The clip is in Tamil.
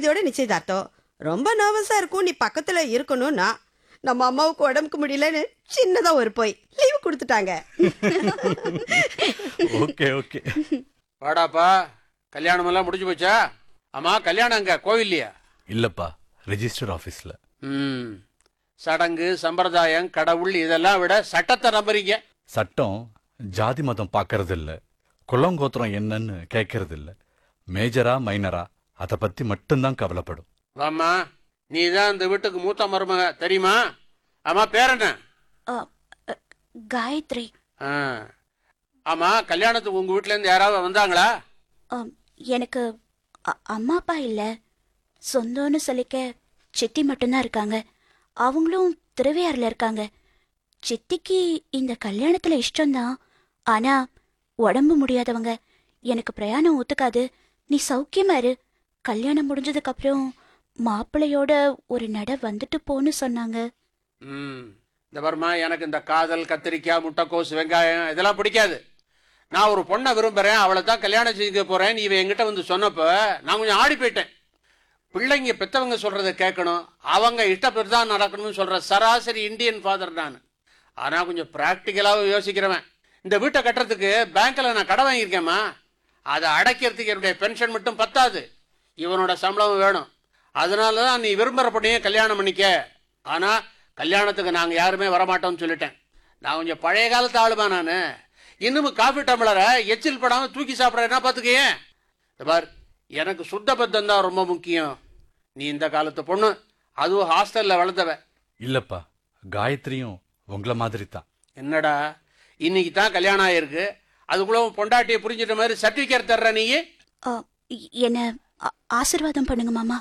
குழந்தையோட நிச்சயதார்த்தம் ரொம்ப நர்வஸா இருக்கும் நீ பக்கத்துல இருக்கணும்னா நம்ம அம்மாவுக்கு உடம்புக்கு முடியலன்னு சின்னதா ஒரு போய் லீவு கொடுத்துட்டாங்க ஓகே ஓகே வாடாப்பா கல்யாணம் எல்லாம் முடிஞ்சு போச்சா ஆமா கல்யாணம் அங்க கோவில்லையா இல்லப்பா ரெஜிஸ்டர் ஆபீஸ்ல ம் சடங்கு சம்பிரதாயம் கடவுள் இதெல்லாம் விட சட்டத்தை நம்புறீங்க சட்டம் ஜாதி மதம் பார்க்கறது இல்ல குலங்கோத்திரம் என்னன்னு கேட்கறது இல்ல மேஜரா மைனரா அதை பத்தி மட்டும்தான் கவலைப்படும் வாம்மா நீ தான் இந்த வீட்டுக்கு மூத்த மருமக தெரியுமா ஆமா பேர் என்ன அ, அ, காயத்ரி ஆ. ஆமா கல்யாணத்துக்கு உங்க வீட்ல இருந்து யாராவது வந்தாங்களா அம், எனக்கு அ- அம்மா அப்பா இல்ல சொந்தம்னு சொல்லிக்க சித்தி மட்டும்தான் இருக்காங்க அவங்களும் திருவையாறுல இருக்காங்க சித்திக்கு இந்த கல்யாணத்துல இஷ்டம்தான் ஆனா உடம்பு முடியாதவங்க எனக்கு பிரயாணம் ஒத்துக்காது நீ சௌக்கியமா இரு கல்யாணம் முடிஞ்சதுக்கு அப்புறம் மாப்பிள்ளையோட ஒரு நட வந்துட்டு போன்னு சொன்னாங்க ம் இந்த வருமா எனக்கு இந்த காதல் கத்திரிக்காய் முட்டைக்கோஸ் வெங்காயம் இதெல்லாம் பிடிக்காது நான் ஒரு பொண்ணை விரும்புறேன் அவளை தான் கல்யாணம் செய்ய போறேன் நீ இவன் என்கிட்ட வந்து சொன்னப்ப நான் கொஞ்சம் ஆடி போயிட்டேன் பிள்ளைங்க பெத்தவங்க சொல்றத கேட்கணும் அவங்க இஷ்டப்பட்டு தான் நடக்கணும்னு சொல்ற சராசரி இந்தியன் ஃபாதர் நான் ஆனா கொஞ்சம் பிராக்டிக்கலாகவும் யோசிக்கிறவன் இந்த வீட்டை கட்டுறதுக்கு பேங்க்ல நான் கடன் வாங்கியிருக்கேம்மா அதை அடைக்கிறதுக்கு என்னுடைய பென்ஷன் மட்டும் பத்தாது இவனோட சம்பளம் வேணும் அதனால தான் நீ விரும்புகிற பொண்ணையே கல்யாணம் பண்ணிக்க ஆனா கல்யாணத்துக்கு நாங்கள் யாருமே வரமாட்டோம்னு சொல்லிட்டேன் நான் கொஞ்சம் பழைய காலத்து ஆளுமா நான் இன்னும் காஃபி டம்ளரை எச்சில் படாமல் தூக்கி சாப்பிட்றேன்னா பார்த்துக்கேன் பார் எனக்கு சுத்த பத்தம் தான் ரொம்ப முக்கியம் நீ இந்த காலத்து பொண்ணு அதுவும் ஹாஸ்டலில் வளர்ந்தவ இல்லப்பா காயத்ரியும் உங்களை மாதிரி தான் என்னடா இன்னைக்கு தான் கல்யாணம் ஆயிருக்கு அதுக்குள்ள உன் பொண்டாட்டியை புரிஞ்சிட்ட மாதிரி சர்டிஃபிகேட் தர்ற நீ அ, என்ன ஆ- ஆசீர்வாதம் பண்ணுங்க மாமா